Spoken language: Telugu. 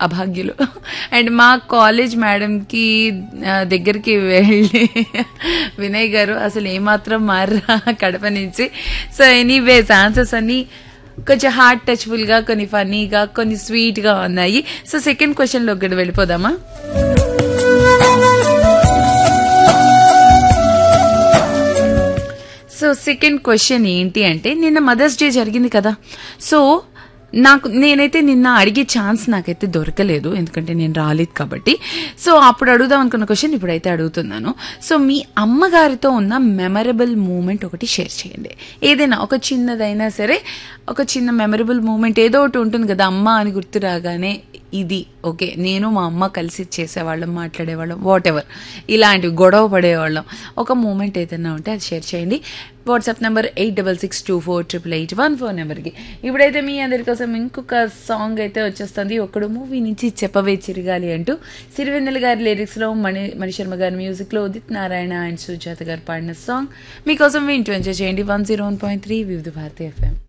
అభాగ్యులు అండ్ మా కాలేజ్ మేడంకి ఆ, దగ్గరికి వెళ్ళి వినయ్ గారు అసలు ఏమాత్రం మారా కడప నుంచి సో ఎనీవేస్ ఆన్సర్స్ అన్ని కొంచెం హార్ట్ టచ్ఫుల్గా కొన్ని ఫన్నీగా కొన్ని స్వీట్గా ఉన్నాయి సో సెకండ్ క్వశ్చన్లో ఒకటి వెళ్ళిపోదామా సో సెకండ్ క్వశ్చన్ ఏంటి అంటే నిన్న మదర్స్ డే జరిగింది కదా సో నాకు నేనైతే నిన్న అడిగే ఛాన్స్ నాకైతే దొరకలేదు ఎందుకంటే నేను రాలేదు కాబట్టి సో అప్పుడు అడుగుదాం అనుకున్న క్వశ్చన్ ఇప్పుడైతే అడుగుతున్నాను సో మీ అమ్మగారితో ఉన్న మెమరబుల్ మూమెంట్ ఒకటి షేర్ చేయండి ఏదైనా ఒక చిన్నదైనా సరే ఒక చిన్న మెమరబుల్ మూమెంట్ ఏదో ఒకటి ఉంటుంది కదా అమ్మ అని గుర్తు రాగానే ఇది ఓకే నేను మా అమ్మ కలిసి చేసేవాళ్ళం మాట్లాడేవాళ్ళం వాట్ ఎవర్ ఇలాంటివి గొడవ పడేవాళ్ళం ఒక మూమెంట్ ఏదైనా ఉంటే అది షేర్ చేయండి WhatsApp number eight double six two four triple eight one four నెంబర్కి ఇప్పుడైతే మీ అందరి కోసం ఇంకొక సాంగ్ అయితే వచ్చేస్తుంది ఒకడు మూవీ నుంచి చెప్పవే చిరగాలి అంటూ సిరివెన్నెల గారి లిరిక్స్లో మణి మణిశర్మ గారి మ్యూజిక్లో ఉదిత్ నారాయణ అండ్ సుజాత గారు పాడిన సాంగ్ మీకోసం వింటూ ఎంజాయ్ చేయండి one zero one point three Vividh Bharati FM